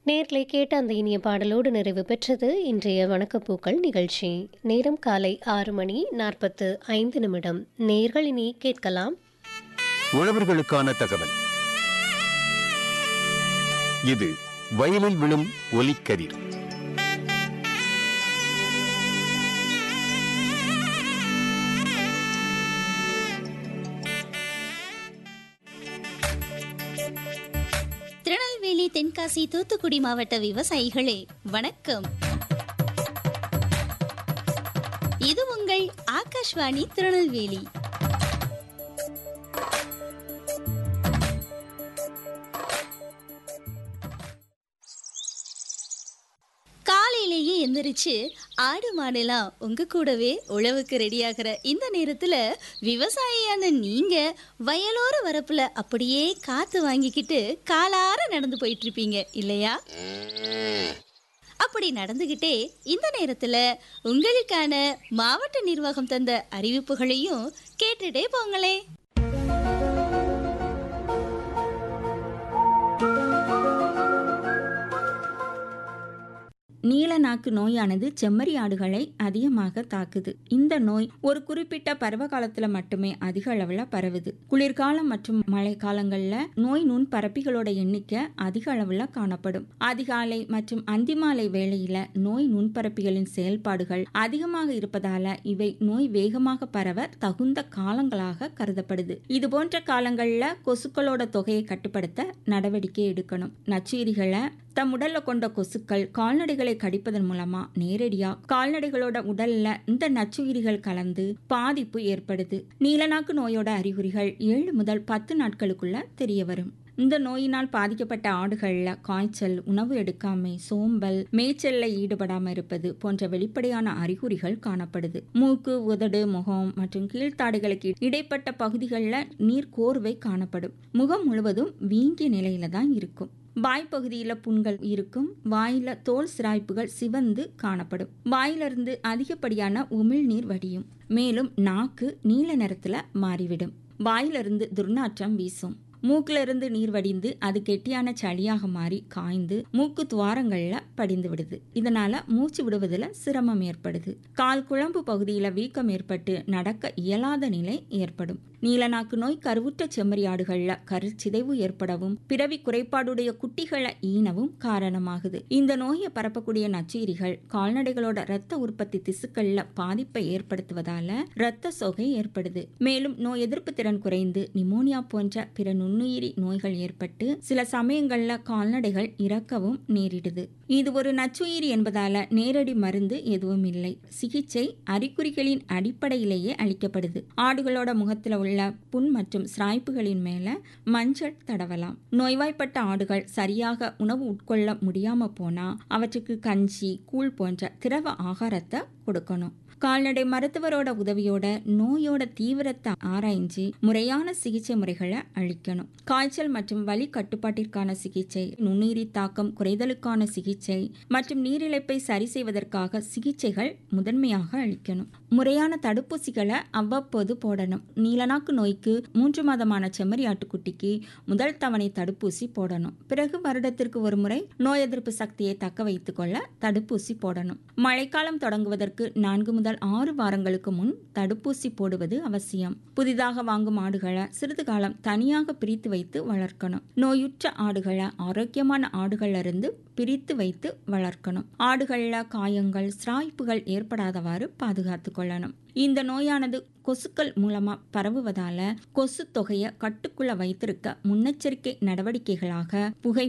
நேர்களை கேட்ட அந்த இனிய பாடலோடு நிறைவு பெற்றது இன்றைய வணக்கப்பூக்கள் நிகழ்ச்சி நேரம் காலை ஆறு மணி நாற்பத்து ஐந்து நிமிடம் நேர்கள் இனி கேட்கலாம் உழவர்களுக்கான தகவல் இது வயலில் விழும் ஒலிக்கதிர் திருநெல்வேலி தென்காசி தூத்துக்குடி மாவட்ட விவசாயிகளே வணக்கம் இது உங்கள் ஆகாஷ்வாணி திருநெல்வேலி காலையிலேயே எந்திரிச்சு ஆடு மாடெல்லாம் உங்க கூடவே உழவுக்கு ரெடியாகிற இந்த நேரத்துல விவசாயியான நீங்க வயலோர வரப்புல அப்படியே காத்து வாங்கிக்கிட்டு காலார நடந்து போயிட்டு இருப்பீங்க இல்லையா அப்படி நடந்துகிட்டே இந்த நேரத்துல உங்களுக்கான மாவட்ட நிர்வாகம் தந்த அறிவிப்புகளையும் கேட்டுட்டே போங்களே நீலநாக்கு நோயானது செம்மறி ஆடுகளை அதிகமாக தாக்குது இந்த நோய் ஒரு குறிப்பிட்ட பருவ காலத்துல மட்டுமே அதிக அளவுல பரவுது குளிர்காலம் மற்றும் மழை காலங்கள்ல நோய் நுண் பரப்பிகளோட எண்ணிக்கை அதிக அளவுல காணப்படும் அதிகாலை மற்றும் அந்திமாலை வேளையில நோய் நுண்பரப்பிகளின் செயல்பாடுகள் அதிகமாக இருப்பதால இவை நோய் வேகமாக பரவ தகுந்த காலங்களாக கருதப்படுது இது போன்ற காலங்கள்ல கொசுக்களோட தொகையை கட்டுப்படுத்த நடவடிக்கை எடுக்கணும் நச்சீரிகளை தம் உடல்ல கொண்ட கொசுக்கள் கால்நடைகளை கடிப்பதன் மூலமா நேரடியா கால்நடைகளோட உடல்ல இந்த நச்சுயிரிகள் கலந்து பாதிப்பு ஏற்படுது நீலநாக்கு நோயோட அறிகுறிகள் ஏழு முதல் பத்து நாட்களுக்குள்ள தெரிய வரும் இந்த நோயினால் பாதிக்கப்பட்ட ஆடுகள்ல காய்ச்சல் உணவு எடுக்காமை சோம்பல் மேய்ச்சல்ல ஈடுபடாம இருப்பது போன்ற வெளிப்படையான அறிகுறிகள் காணப்படுது மூக்கு உதடு முகம் மற்றும் கீழ்த்தாடைகளுக்கு இடைப்பட்ட பகுதிகளில் நீர் கோர்வை காணப்படும் முகம் முழுவதும் வீங்கிய நிலையில தான் இருக்கும் வாய்ப்பகுதியில் புண்கள் இருக்கும் வாயில தோல் சிராய்ப்புகள் சிவந்து காணப்படும் வாயிலிருந்து அதிகப்படியான உமிழ்நீர் வடியும் மேலும் நாக்கு நீல நிறத்துல மாறிவிடும் வாயிலிருந்து துர்நாற்றம் வீசும் மூக்குல இருந்து நீர் வடிந்து அது கெட்டியான சளியாக மாறி காய்ந்து மூக்கு துவாரங்கள்ல படிந்து விடுது இதனால மூச்சு விடுவதில் சிரமம் ஏற்படுது கால் குழம்பு பகுதியில் வீக்கம் ஏற்பட்டு நடக்க இயலாத நிலை ஏற்படும் நீலநாக்கு நோய் கருவுற்ற செம்மறி ஆடுகள்ல கருச்சிதைவு ஏற்படவும் பிறவி குறைபாடுடைய குட்டிகளை ஈனவும் காரணமாகுது இந்த நோயை பரப்பக்கூடிய நச்சீரிகள் கால்நடைகளோட இரத்த உற்பத்தி திசுக்கள்ல பாதிப்பை ஏற்படுத்துவதால இரத்த சொகை ஏற்படுது மேலும் நோய் எதிர்ப்பு திறன் குறைந்து நிமோனியா போன்ற பிற நுண்ணுயிரி நோய்கள் ஏற்பட்டு சில சமயங்கள்ல கால்நடைகள் இறக்கவும் நேரிடுது இது ஒரு நச்சுயிரி என்பதால நேரடி மருந்து எதுவும் இல்லை சிகிச்சை அறிகுறிகளின் அடிப்படையிலேயே அளிக்கப்படுது ஆடுகளோட முகத்துல உள்ள புண் மற்றும் சிராய்ப்புகளின் மேல மஞ்சள் தடவலாம் நோய்வாய்ப்பட்ட ஆடுகள் சரியாக உணவு உட்கொள்ள முடியாம போனா அவற்றுக்கு கஞ்சி கூழ் போன்ற திரவ ஆகாரத்தை கொடுக்கணும் கால்நடை மருத்துவரோட உதவியோட நோயோட தீவிரத்தை ஆராய்ஞ்சு முறையான சிகிச்சை முறைகளை அளிக்கணும் காய்ச்சல் மற்றும் வலி கட்டுப்பாட்டிற்கான சிகிச்சை நுண்ணுயிரி தாக்கம் குறைதலுக்கான சிகிச்சை மற்றும் நீரிழைப்பை சரி செய்வதற்காக சிகிச்சைகள் முதன்மையாக அளிக்கணும் முறையான தடுப்பூசிகளை அவ்வப்போது போடணும் நீலநாக்கு நோய்க்கு மூன்று மாதமான செம்மறி ஆட்டுக்குட்டிக்கு முதல் தவணை தடுப்பூசி போடணும் பிறகு வருடத்திற்கு ஒரு முறை நோய் எதிர்ப்பு சக்தியை தக்க வைத்துக் கொள்ள தடுப்பூசி போடணும் மழைக்காலம் தொடங்குவதற்கு நான்கு முதல் ஆறு வாரங்களுக்கு முன் தடுப்பூசி போடுவது அவசியம் புதிதாக வாங்கும் ஆடுகளை சிறிது காலம் தனியாக பிரித்து வைத்து வளர்க்கணும் நோயுற்ற ஆடுகளை ஆரோக்கியமான ஆடுகள்ல இருந்து பிரித்து வைத்து வளர்க்கணும் ஆடுகள்ல காயங்கள் சிராய்ப்புகள் ஏற்படாதவாறு பாதுகாத்து கொள்ளணும் இந்த நோயானது கொசுக்கள் மூலமா பரவுவதால கொசு தொகையை கட்டுக்குள்ள வைத்திருக்க முன்னெச்சரிக்கை நடவடிக்கைகளாக புகை